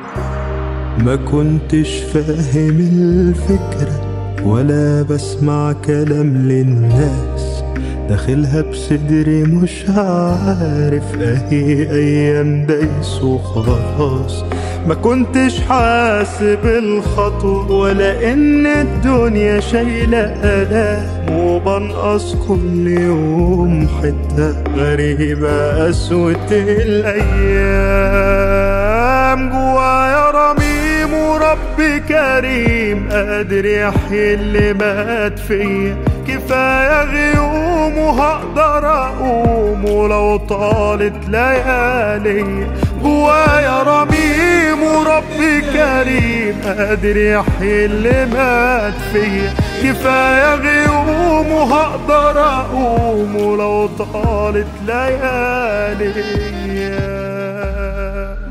ما كنتش فاهم الفكرة ولا بسمع كلام للناس داخلها بصدري مش عارف اهي ايام دايس وخلاص ما كنتش حاسب الخطوة ولا ان الدنيا شايلة آلام وبنقص كل يوم حتة غريبة قسوة الأيام جوايا رميم ورب كريم قادر يحيي اللي مات فيا كفاية غيوم وهقدر أقوم ولو طالت ليالي جوايا رميم ورب كريم قادر يحيي اللي مات فيا كفاية غيوم وهقدر أقوم ولو طالت ليالي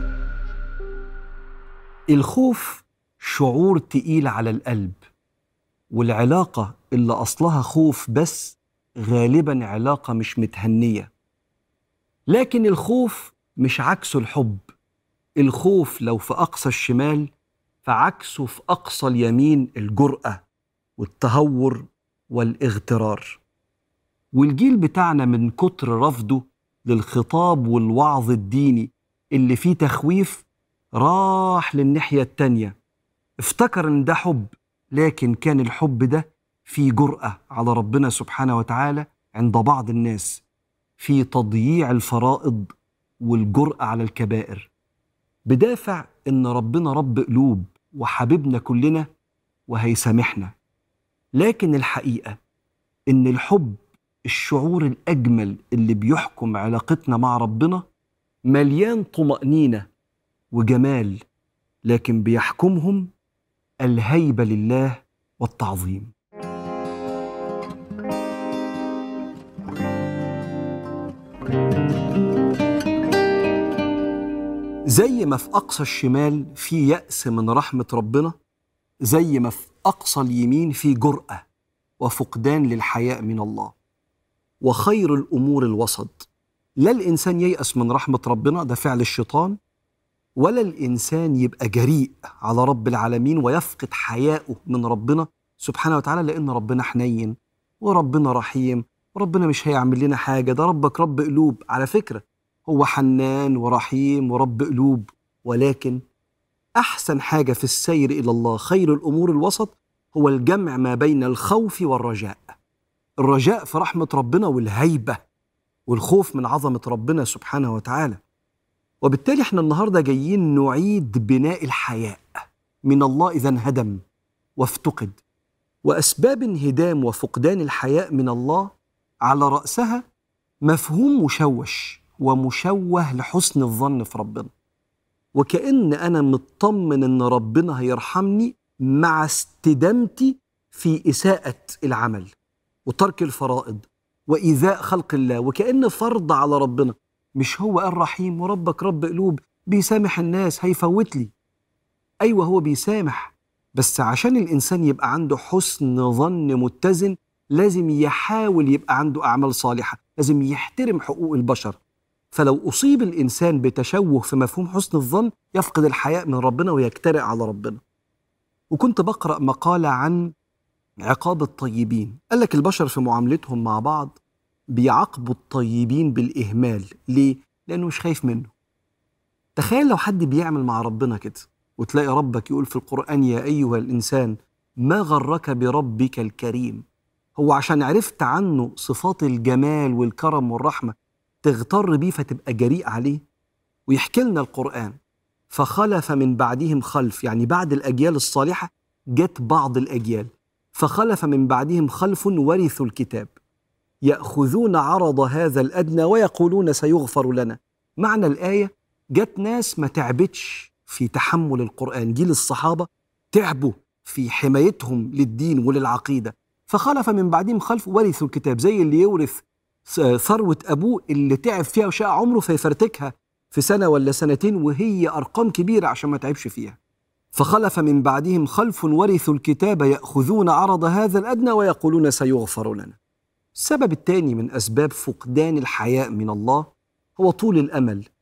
الخوف شعور تقيل على القلب والعلاقة اللي أصلها خوف بس غالبا علاقة مش متهنية لكن الخوف مش عكسه الحب الخوف لو في أقصى الشمال فعكسه في أقصى اليمين الجرأة والتهور والاغترار والجيل بتاعنا من كتر رفضه للخطاب والوعظ الديني اللي فيه تخويف راح للناحية التانية افتكر ان ده حب لكن كان الحب ده فيه جرأة على ربنا سبحانه وتعالى عند بعض الناس في تضييع الفرائض والجرأة على الكبائر بدافع ان ربنا رب قلوب وحبيبنا كلنا وهيسامحنا لكن الحقيقة ان الحب الشعور الأجمل اللي بيحكم علاقتنا مع ربنا مليان طمأنينة وجمال لكن بيحكمهم الهيبة لله والتعظيم زي ما في أقصى الشمال في يأس من رحمة ربنا زي ما في أقصى اليمين في جرأة وفقدان للحياء من الله وخير الأمور الوسط لا الإنسان ييأس من رحمة ربنا ده فعل الشيطان ولا الإنسان يبقى جريء على رب العالمين ويفقد حياءه من ربنا سبحانه وتعالى لأن ربنا حنين وربنا رحيم وربنا مش هيعمل لنا حاجة ده ربك رب قلوب على فكرة هو حنان ورحيم ورب قلوب ولكن أحسن حاجة في السير إلى الله خير الأمور الوسط هو الجمع ما بين الخوف والرجاء الرجاء في رحمة ربنا والهيبة والخوف من عظمة ربنا سبحانه وتعالى وبالتالي احنا النهارده جايين نعيد بناء الحياء من الله اذا انهدم وافتقد واسباب انهدام وفقدان الحياء من الله على راسها مفهوم مشوش ومشوه لحسن الظن في ربنا وكأن أنا مطمن إن ربنا هيرحمني مع استدامتي في إساءة العمل وترك الفرائض وإيذاء خلق الله وكأن فرض على ربنا مش هو قال رحيم وربك رب قلوب بيسامح الناس هيفوت لي أيوة هو بيسامح بس عشان الإنسان يبقى عنده حسن ظن متزن لازم يحاول يبقى عنده أعمال صالحة لازم يحترم حقوق البشر فلو أصيب الإنسان بتشوه في مفهوم حسن الظن يفقد الحياء من ربنا ويجترئ على ربنا وكنت بقرأ مقالة عن عقاب الطيبين قال لك البشر في معاملتهم مع بعض بيعاقبوا الطيبين بالإهمال ليه؟ لأنه مش خايف منه تخيل لو حد بيعمل مع ربنا كده وتلاقي ربك يقول في القرآن يا أيها الإنسان ما غرك بربك الكريم هو عشان عرفت عنه صفات الجمال والكرم والرحمة تغتر بيه فتبقى جريء عليه ويحكي لنا القرآن فخلف من بعدهم خلف يعني بعد الأجيال الصالحة جت بعض الأجيال فخلف من بعدهم خلف ورثوا الكتاب ياخذون عرض هذا الادنى ويقولون سيغفر لنا معنى الايه جت ناس ما تعبتش في تحمل القران جيل الصحابه تعبوا في حمايتهم للدين وللعقيده فخلف من بعدهم خلف ورثوا الكتاب زي اللي يورث ثروه ابوه اللي تعب فيها وشاء عمره فيفرتكها في سنه ولا سنتين وهي ارقام كبيره عشان ما تعبش فيها فخلف من بعدهم خلف ورثوا الكتاب ياخذون عرض هذا الادنى ويقولون سيغفر لنا السبب الثاني من اسباب فقدان الحياء من الله هو طول الامل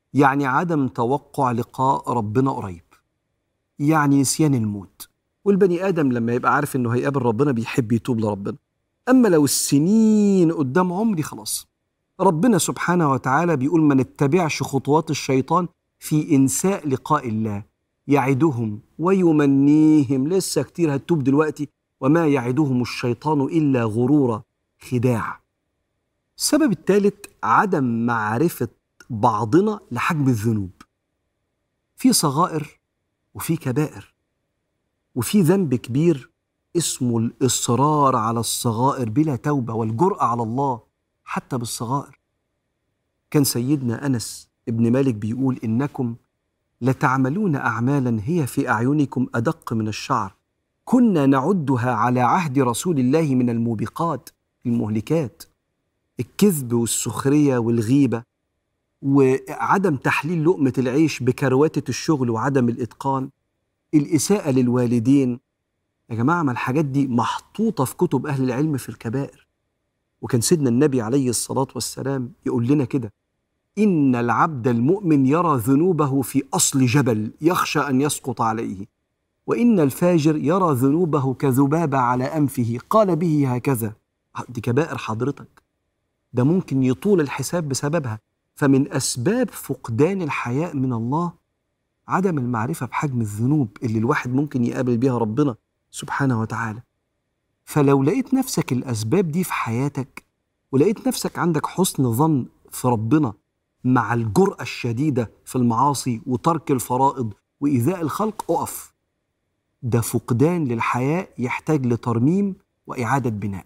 يعني عدم توقع لقاء ربنا قريب يعني نسيان الموت والبني ادم لما يبقى عارف انه هيقابل ربنا بيحب يتوب لربنا اما لو السنين قدام عمري خلاص ربنا سبحانه وتعالى بيقول ما نتبعش خطوات الشيطان في انساء لقاء الله يعدهم ويمنيهم لسه كتير هتوب دلوقتي وما يعدهم الشيطان الا غرورا خداع السبب الثالث عدم معرفه بعضنا لحجم الذنوب في صغائر وفي كبائر وفي ذنب كبير اسمه الاصرار على الصغائر بلا توبه والجراه على الله حتى بالصغائر كان سيدنا انس ابن مالك بيقول انكم لتعملون اعمالا هي في اعينكم ادق من الشعر كنا نعدها على عهد رسول الله من الموبقات المهلكات الكذب والسخريه والغيبه وعدم تحليل لقمه العيش بكروته الشغل وعدم الاتقان الاساءه للوالدين يا جماعه ما الحاجات دي محطوطه في كتب اهل العلم في الكبائر وكان سيدنا النبي عليه الصلاه والسلام يقول لنا كده ان العبد المؤمن يرى ذنوبه في اصل جبل يخشى ان يسقط عليه وان الفاجر يرى ذنوبه كذبابه على انفه قال به هكذا دي كبائر حضرتك ده ممكن يطول الحساب بسببها فمن اسباب فقدان الحياء من الله عدم المعرفه بحجم الذنوب اللي الواحد ممكن يقابل بيها ربنا سبحانه وتعالى فلو لقيت نفسك الاسباب دي في حياتك ولقيت نفسك عندك حسن ظن في ربنا مع الجرأة الشديدة في المعاصي وترك الفرائض وإيذاء الخلق أقف ده فقدان للحياء يحتاج لترميم وإعادة بناء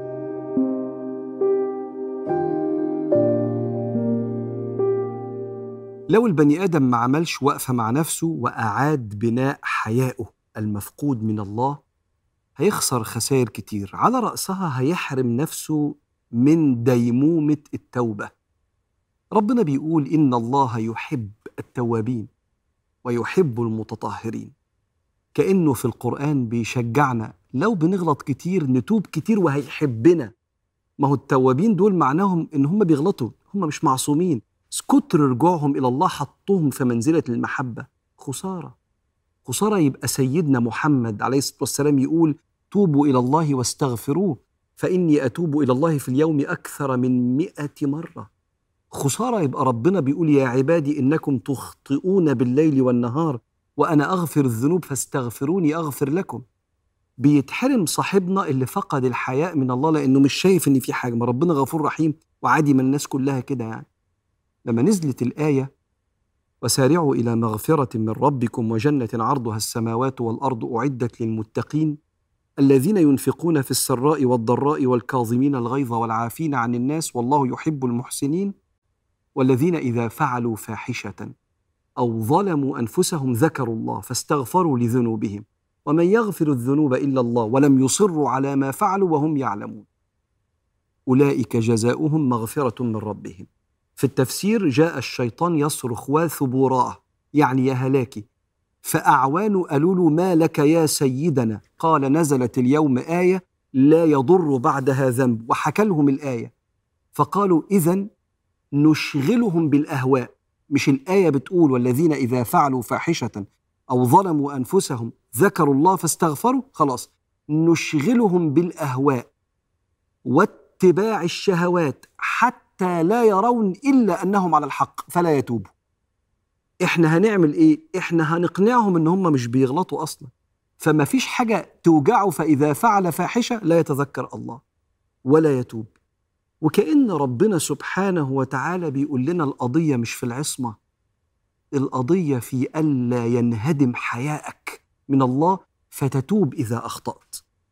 لو البني آدم ما عملش وقفة مع نفسه وأعاد بناء حيائه المفقود من الله هيخسر خسائر كتير على رأسها هيحرم نفسه من ديمومة التوبة ربنا بيقول إن الله يحب التوابين ويحب المتطهرين كأنه في القرآن بيشجعنا لو بنغلط كتير نتوب كتير وهيحبنا ما هو التوابين دول معناهم إن هم بيغلطوا هم مش معصومين كتر رجوعهم إلى الله حطهم في منزلة المحبة خسارة خسارة يبقى سيدنا محمد عليه الصلاة والسلام يقول توبوا إلى الله واستغفروه فإني أتوب إلى الله في اليوم أكثر من مئة مرة خسارة يبقى ربنا بيقول يا عبادي إنكم تخطئون بالليل والنهار وأنا أغفر الذنوب فاستغفروني أغفر لكم بيتحرم صاحبنا اللي فقد الحياء من الله لأنه مش شايف إن في حاجة ما ربنا غفور رحيم وعادي ما الناس كلها كده يعني لما نزلت الآية وسارعوا إلى مغفرة من ربكم وجنة عرضها السماوات والأرض أعدت للمتقين الذين ينفقون في السراء والضراء والكاظمين الغيظ والعافين عن الناس والله يحب المحسنين والذين اذا فعلوا فاحشه او ظلموا انفسهم ذكروا الله فاستغفروا لذنوبهم ومن يغفر الذنوب الا الله ولم يصروا على ما فعلوا وهم يعلمون اولئك جزاؤهم مغفره من ربهم في التفسير جاء الشيطان يصرخ وثبوراه يعني يا هلاكي فأعوان قالوا له ما لك يا سيدنا قال نزلت اليوم آية لا يضر بعدها ذنب وحكى لهم الآية فقالوا إذا نشغلهم بالأهواء مش الآية بتقول والذين إذا فعلوا فاحشة أو ظلموا أنفسهم ذكروا الله فاستغفروا خلاص نشغلهم بالأهواء واتباع الشهوات حتى لا يرون إلا أنهم على الحق فلا يتوبوا احنا هنعمل ايه احنا هنقنعهم ان هم مش بيغلطوا اصلا فما فيش حاجه توجعه فاذا فعل فاحشه لا يتذكر الله ولا يتوب وكأن ربنا سبحانه وتعالى بيقول لنا القضية مش في العصمة القضية في ألا ينهدم حياءك من الله فتتوب إذا أخطأت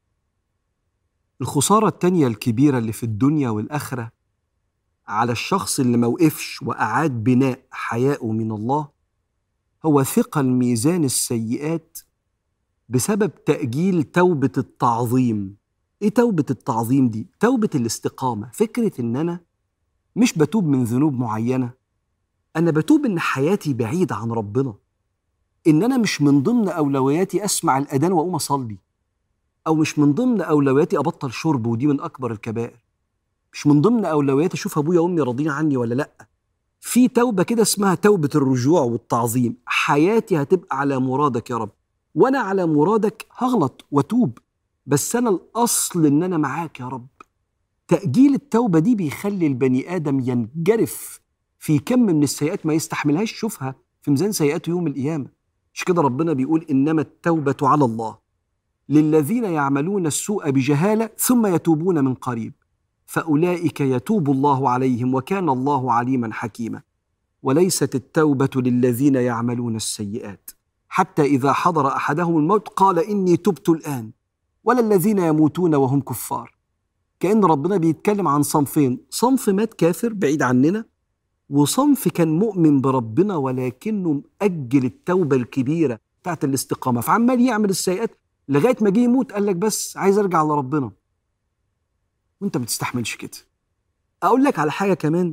الخسارة التانية الكبيرة اللي في الدنيا والآخرة على الشخص اللي موقفش وأعاد بناء حياءه من الله هو ثقل ميزان السيئات بسبب تأجيل توبة التعظيم ايه توبة التعظيم دي؟ توبة الاستقامة، فكرة ان انا مش بتوب من ذنوب معينة انا بتوب ان حياتي بعيدة عن ربنا ان انا مش من ضمن اولوياتي اسمع الاذان واقوم اصلي او مش من ضمن اولوياتي ابطل شرب ودي من اكبر الكبائر مش من ضمن اولوياتي اشوف ابويا وامي راضيين عني ولا لا في توبه كده اسمها توبه الرجوع والتعظيم حياتي هتبقى على مرادك يا رب وانا على مرادك هغلط واتوب بس انا الاصل ان انا معاك يا رب تاجيل التوبه دي بيخلي البني ادم ينجرف في كم من السيئات ما يستحملهاش يشوفها في ميزان سيئاته يوم القيامه مش كده ربنا بيقول انما التوبه على الله للذين يعملون السوء بجهاله ثم يتوبون من قريب فاولئك يتوب الله عليهم وكان الله عليما حكيما وليست التوبه للذين يعملون السيئات حتى اذا حضر احدهم الموت قال اني تبت الان ولا الذين يموتون وهم كفار كان ربنا بيتكلم عن صنفين صنف مات كافر بعيد عننا وصنف كان مؤمن بربنا ولكنه مأجل التوبة الكبيرة بتاعت الاستقامة فعمال يعمل السيئات لغاية ما جه يموت قال لك بس عايز ارجع لربنا وانت ما بتستحملش كده اقول لك على حاجة كمان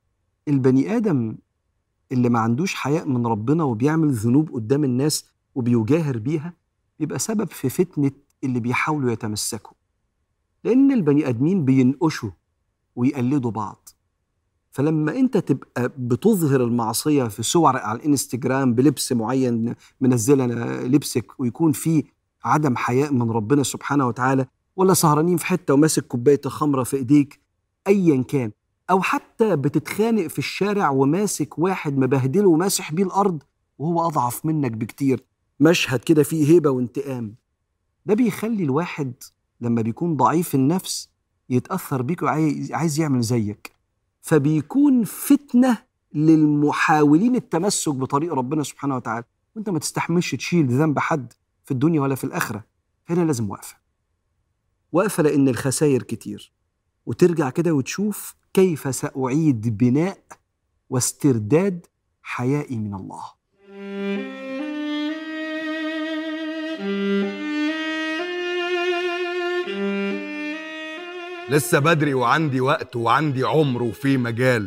البني آدم اللي ما عندوش حياء من ربنا وبيعمل ذنوب قدام الناس وبيجاهر بيها بيبقى سبب في فتنة اللي بيحاولوا يتمسكوا لأن البني آدمين بينقشوا ويقلدوا بعض فلما انت تبقى بتظهر المعصيه في صور على الانستجرام بلبس معين منزله لبسك ويكون في عدم حياء من ربنا سبحانه وتعالى ولا سهرانين في حته وماسك كوبايه الخمره في ايديك ايا كان او حتى بتتخانق في الشارع وماسك واحد مبهدله وماسح بيه الارض وهو اضعف منك بكتير مشهد كده فيه هيبه وانتقام ده بيخلي الواحد لما بيكون ضعيف النفس يتاثر بيك وعايز عايز يعمل زيك فبيكون فتنه للمحاولين التمسك بطريق ربنا سبحانه وتعالى وانت ما تستحملش تشيل ذنب حد في الدنيا ولا في الاخره هنا لازم وقفه وقفه لان الخسائر كتير وترجع كده وتشوف كيف ساعيد بناء واسترداد حيائي من الله لسه بدري وعندي وقت وعندي عمر وفي مجال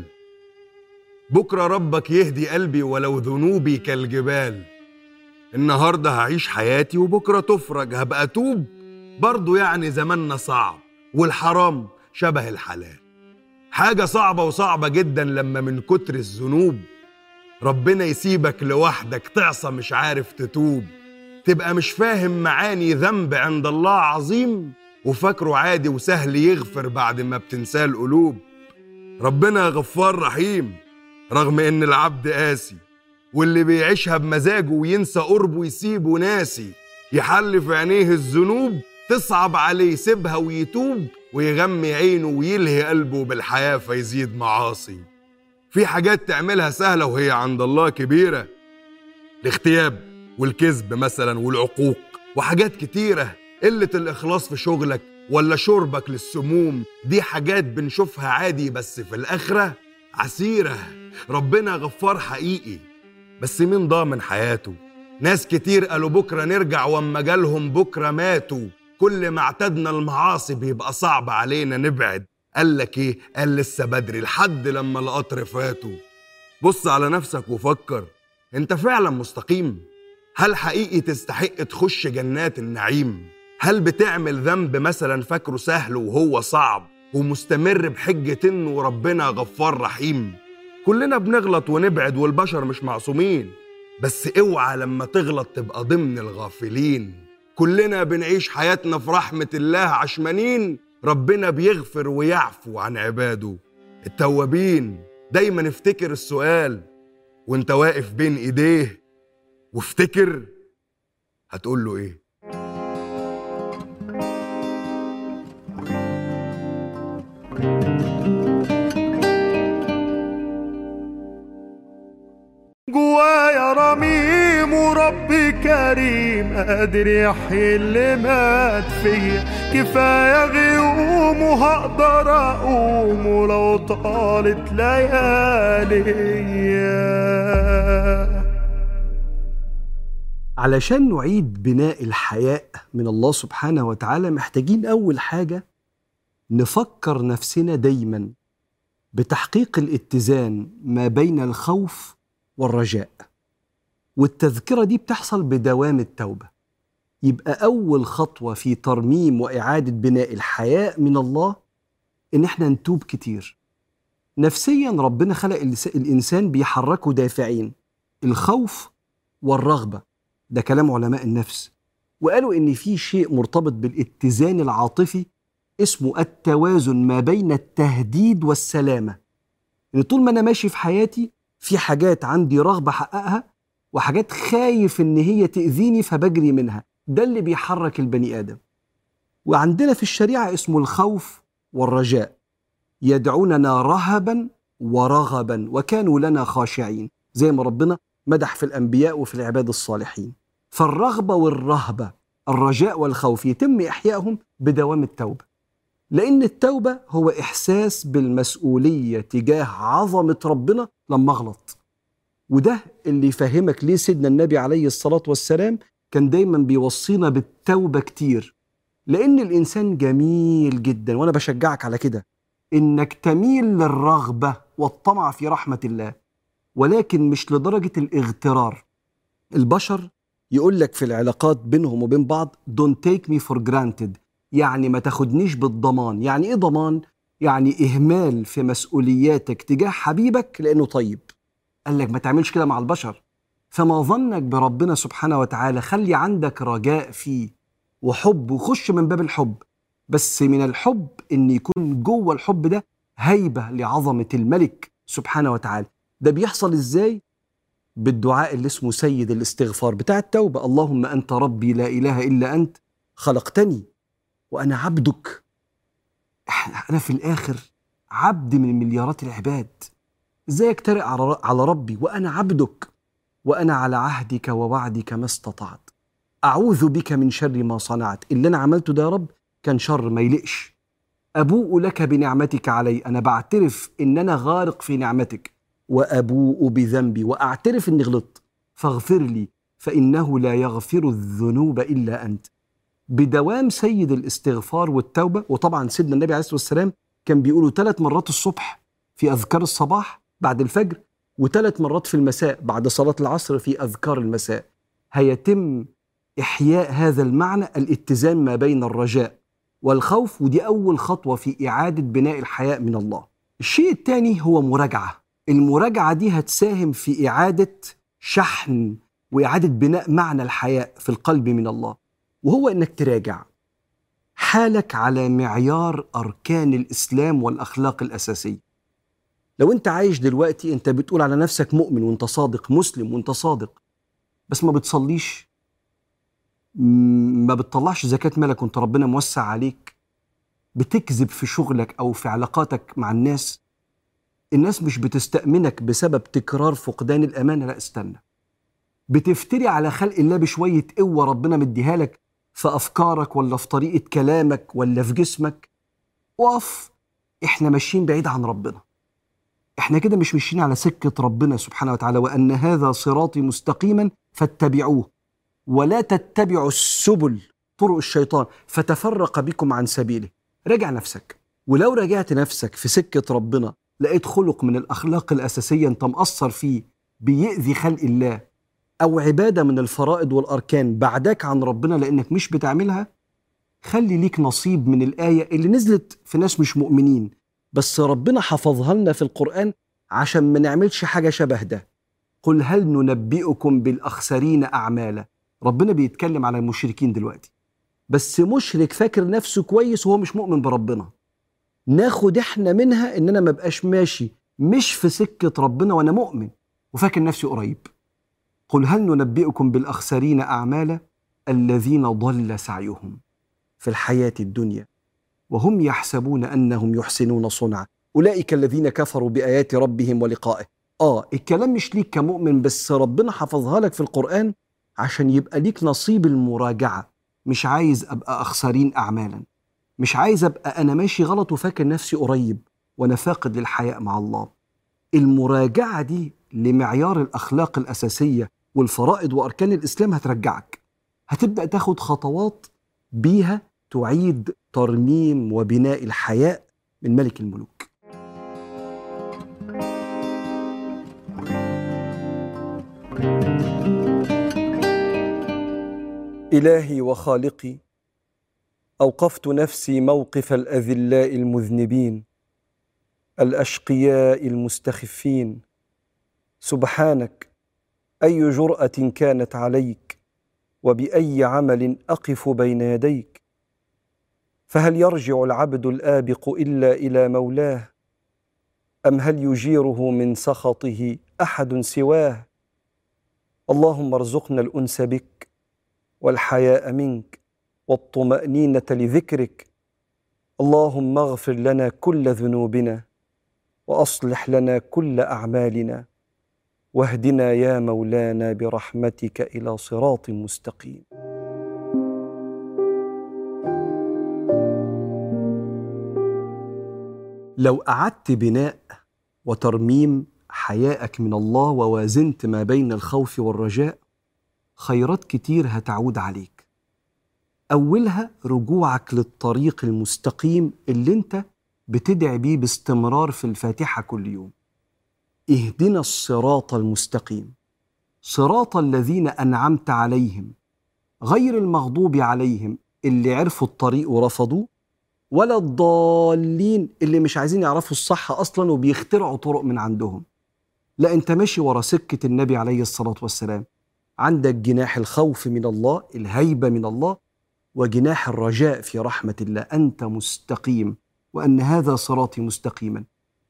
بكرة ربك يهدي قلبي ولو ذنوبي كالجبال النهاردة هعيش حياتي وبكرة تفرج هبقى أتوب برضه يعني زماننا صعب والحرام شبه الحلال حاجة صعبة وصعبة جدا لما من كتر الذنوب ربنا يسيبك لوحدك تعصى مش عارف تتوب تبقى مش فاهم معاني ذنب عند الله عظيم وفاكره عادي وسهل يغفر بعد ما بتنساه القلوب ربنا غفار رحيم رغم ان العبد قاسي واللي بيعيشها بمزاجه وينسى قربه يسيبه ناسي يحل في عينيه الذنوب تصعب عليه يسيبها ويتوب ويغمي عينه ويلهي قلبه بالحياة فيزيد معاصي في حاجات تعملها سهلة وهي عند الله كبيرة الاغتياب والكذب مثلا والعقوق وحاجات كتيرة قلة الإخلاص في شغلك ولا شربك للسموم دي حاجات بنشوفها عادي بس في الآخرة عسيرة ربنا غفار حقيقي بس مين ضامن حياته ناس كتير قالوا بكرة نرجع واما جالهم بكرة ماتوا كل ما اعتدنا المعاصي بيبقى صعب علينا نبعد قال لك ايه قال لسه بدري لحد لما القطر فاتوا بص على نفسك وفكر انت فعلا مستقيم هل حقيقي تستحق تخش جنات النعيم هل بتعمل ذنب مثلا فاكره سهل وهو صعب ومستمر بحجة انه ربنا غفار رحيم كلنا بنغلط ونبعد والبشر مش معصومين بس اوعى لما تغلط تبقى ضمن الغافلين كلنا بنعيش حياتنا في رحمة الله عشمانين ربنا بيغفر ويعفو عن عباده التوابين دايما افتكر السؤال وانت واقف بين ايديه وافتكر هتقول له ايه جوايا رميم وربي كريم قادر يحيي اللي مات فيا كفاية غيوم وهقدر أقوم ولو طالت ليالي علشان نعيد بناء الحياء من الله سبحانه وتعالى محتاجين أول حاجة نفكر نفسنا دايما بتحقيق الاتزان ما بين الخوف والرجاء والتذكرة دي بتحصل بدوام التوبة يبقى أول خطوة في ترميم وإعادة بناء الحياء من الله إن إحنا نتوب كتير نفسيا ربنا خلق الس- الانسان بيحركه دافعين الخوف والرغبه ده كلام علماء النفس وقالوا ان في شيء مرتبط بالاتزان العاطفي اسمه التوازن ما بين التهديد والسلامه ان طول ما انا ماشي في حياتي في حاجات عندي رغبه احققها وحاجات خايف ان هي تاذيني فبجري منها ده اللي بيحرك البني ادم وعندنا في الشريعه اسمه الخوف والرجاء يدعوننا رهبا ورغبا وكانوا لنا خاشعين زي ما ربنا مدح في الانبياء وفي العباد الصالحين فالرغبه والرهبه الرجاء والخوف يتم احيائهم بدوام التوبه لان التوبه هو احساس بالمسؤوليه تجاه عظمه ربنا لما اغلط وده اللي يفهمك ليه سيدنا النبي عليه الصلاه والسلام كان دايما بيوصينا بالتوبه كتير لان الانسان جميل جدا وانا بشجعك على كده انك تميل للرغبه والطمع في رحمه الله ولكن مش لدرجه الاغترار البشر يقول لك في العلاقات بينهم وبين بعض don't take me for granted يعني ما تاخدنيش بالضمان يعني ايه ضمان يعني اهمال في مسؤولياتك تجاه حبيبك لانه طيب قال لك ما تعملش كده مع البشر فما ظنك بربنا سبحانه وتعالى خلي عندك رجاء فيه وحب وخش من باب الحب بس من الحب ان يكون جوه الحب ده هيبه لعظمه الملك سبحانه وتعالى ده بيحصل ازاي بالدعاء اللي اسمه سيد الاستغفار بتاع التوبه اللهم انت ربي لا اله الا انت خلقتني وانا عبدك انا في الاخر عبد من مليارات العباد ازاي اجترئ على على ربي وانا عبدك وانا على عهدك ووعدك ما استطعت اعوذ بك من شر ما صنعت اللي انا عملته ده يا رب كان شر ما يلقش ابوء لك بنعمتك علي انا بعترف ان انا غارق في نعمتك وابوء بذنبي واعترف اني غلطت فاغفر لي فانه لا يغفر الذنوب الا انت بدوام سيد الاستغفار والتوبه وطبعا سيدنا النبي عليه الصلاه والسلام كان بيقولوا ثلاث مرات الصبح في اذكار الصباح بعد الفجر وثلاث مرات في المساء بعد صلاه العصر في اذكار المساء هيتم احياء هذا المعنى الاتزان ما بين الرجاء والخوف ودي اول خطوه في اعاده بناء الحياء من الله الشيء الثاني هو مراجعه المراجعه دي هتساهم في اعاده شحن واعاده بناء معنى الحياء في القلب من الله وهو انك تراجع حالك على معيار اركان الاسلام والاخلاق الاساسيه لو انت عايش دلوقتي انت بتقول على نفسك مؤمن وانت صادق مسلم وانت صادق بس ما بتصليش م- ما بتطلعش زكاة مالك وانت ربنا موسع عليك بتكذب في شغلك او في علاقاتك مع الناس الناس مش بتستأمنك بسبب تكرار فقدان الأمانة لا استنى بتفتري على خلق الله بشوية قوة ربنا مديها لك في أفكارك ولا في طريقة كلامك ولا في جسمك وقف احنا ماشيين بعيد عن ربنا احنا كده مش ماشيين على سكة ربنا سبحانه وتعالى وأن هذا صراطي مستقيما فاتبعوه ولا تتبعوا السبل طرق الشيطان فتفرق بكم عن سبيله راجع نفسك ولو راجعت نفسك في سكة ربنا لقيت خلق من الأخلاق الأساسية أنت مقصر فيه بيأذي خلق الله أو عبادة من الفرائض والأركان بعدك عن ربنا لأنك مش بتعملها خلي ليك نصيب من الآية اللي نزلت في ناس مش مؤمنين بس ربنا حفظها لنا في القرآن عشان ما نعملش حاجة شبه ده قل هل ننبئكم بالأخسرين أعمالا ربنا بيتكلم على المشركين دلوقتي بس مشرك فاكر نفسه كويس وهو مش مؤمن بربنا ناخد احنا منها ان انا ما بقاش ماشي مش في سكة ربنا وانا مؤمن وفاكر نفسي قريب قل هل ننبئكم بالأخسرين أعمالا الذين ضل سعيهم في الحياة الدنيا وهم يحسبون أنهم يحسنون صنعا أولئك الذين كفروا بآيات ربهم ولقائه آه الكلام مش ليك كمؤمن بس ربنا حفظها لك في القرآن عشان يبقى ليك نصيب المراجعة مش عايز أبقى أخسرين أعمالا مش عايز أبقى أنا ماشي غلط وفاكر نفسي قريب وأنا فاقد للحياء مع الله المراجعة دي لمعيار الأخلاق الأساسية والفرائض وأركان الإسلام هترجعك هتبدأ تاخد خطوات بيها تعيد ترميم وبناء الحياء من ملك الملوك إلهي وخالقي أوقفت نفسي موقف الأذلاء المذنبين الاشقياء المستخفين سبحانك اي جراه كانت عليك وباي عمل اقف بين يديك فهل يرجع العبد الابق الا الى مولاه ام هل يجيره من سخطه احد سواه اللهم ارزقنا الانس بك والحياء منك والطمانينه لذكرك اللهم اغفر لنا كل ذنوبنا واصلح لنا كل اعمالنا واهدنا يا مولانا برحمتك الى صراط مستقيم لو اعدت بناء وترميم حيائك من الله ووازنت ما بين الخوف والرجاء خيرات كتير هتعود عليك اولها رجوعك للطريق المستقيم اللي انت بتدعي بيه باستمرار في الفاتحه كل يوم اهدنا الصراط المستقيم صراط الذين انعمت عليهم غير المغضوب عليهم اللي عرفوا الطريق ورفضوه ولا الضالين اللي مش عايزين يعرفوا الصح اصلا وبيخترعوا طرق من عندهم لا انت ماشي ورا سكه النبي عليه الصلاه والسلام عندك جناح الخوف من الله الهيبه من الله وجناح الرجاء في رحمه الله انت مستقيم وان هذا صراطي مستقيما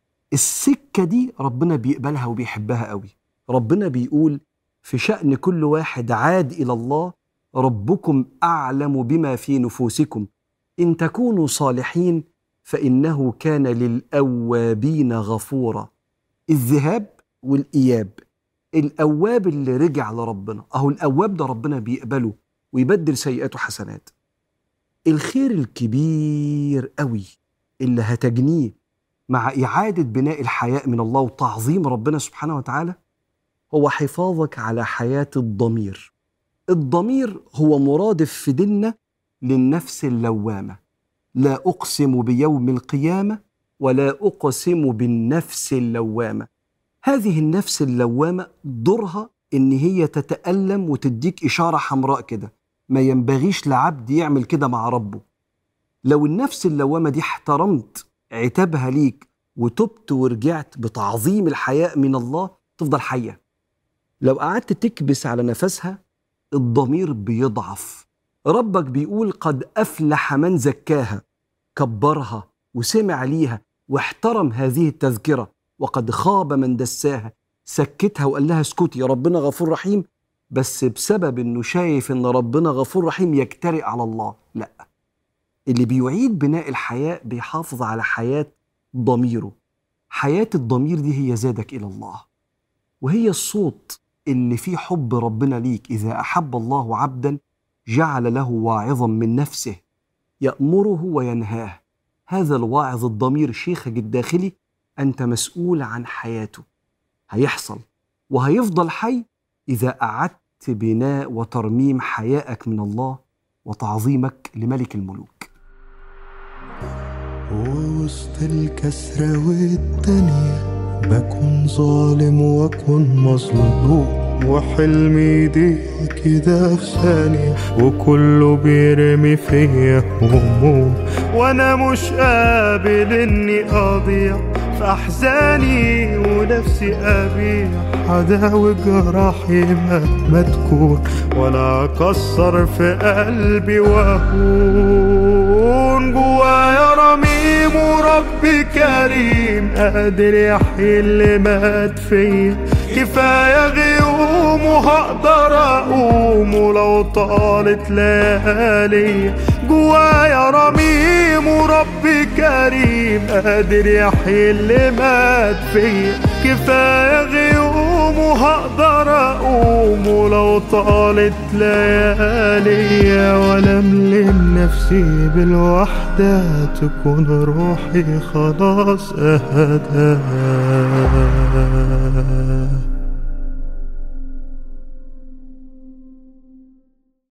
السكه دي ربنا بيقبلها وبيحبها قوي ربنا بيقول في شان كل واحد عاد الى الله ربكم اعلم بما في نفوسكم ان تكونوا صالحين فانه كان للاوابين غفورا الذهاب والاياب الاواب اللي رجع لربنا اهو الاواب ده ربنا بيقبله ويبدل سيئاته حسنات الخير الكبير قوي اللي هتجنيه مع اعاده بناء الحياء من الله وتعظيم ربنا سبحانه وتعالى هو حفاظك على حياه الضمير الضمير هو مرادف في ديننا للنفس اللوامه لا اقسم بيوم القيامه ولا اقسم بالنفس اللوامه هذه النفس اللوامه دورها ان هي تتالم وتديك اشاره حمراء كده ما ينبغيش لعبد يعمل كده مع ربه لو النفس اللوامه دي احترمت عتابها ليك وتبت ورجعت بتعظيم الحياء من الله تفضل حيه لو قعدت تكبس على نفسها الضمير بيضعف ربك بيقول قد افلح من زكاها كبرها وسمع ليها واحترم هذه التذكره وقد خاب من دساها سكتها وقال لها اسكتي ربنا غفور رحيم بس بسبب انه شايف ان ربنا غفور رحيم يجترئ على الله لا اللي بيعيد بناء الحياة بيحافظ على حياة ضميره حياة الضمير دي هي زادك إلى الله وهي الصوت اللي فيه حب ربنا ليك إذا أحب الله عبدا جعل له واعظا من نفسه يأمره وينهاه هذا الواعظ الضمير شيخك الداخلي أنت مسؤول عن حياته هيحصل وهيفضل حي إذا أعدت بناء وترميم حيائك من الله وتعظيمك لملك الملوك ووسط الكسرة والدنيا بكون ظالم واكون مظلوم وحلمي يضيق كده في ثانية وكله بيرمي فيا هموم وانا مش قابل اني اضيع في احزاني ونفسي ابيع عداوي جراحي مهما تكون ولا اكسر في قلبي واهون جوايا رميم وربي كريم قادر يحيي اللي مات فيا كفايه غيوم وهقدر اقوم ولو طالت ليالي جوايا رميم وربي كريم قادر يحيي اللي مات فيا كفايه غيوم وهقدر اقوم ولو طالت ليالي ولا ملم نفسي بالوحدة تكون روحي خلاص اهدى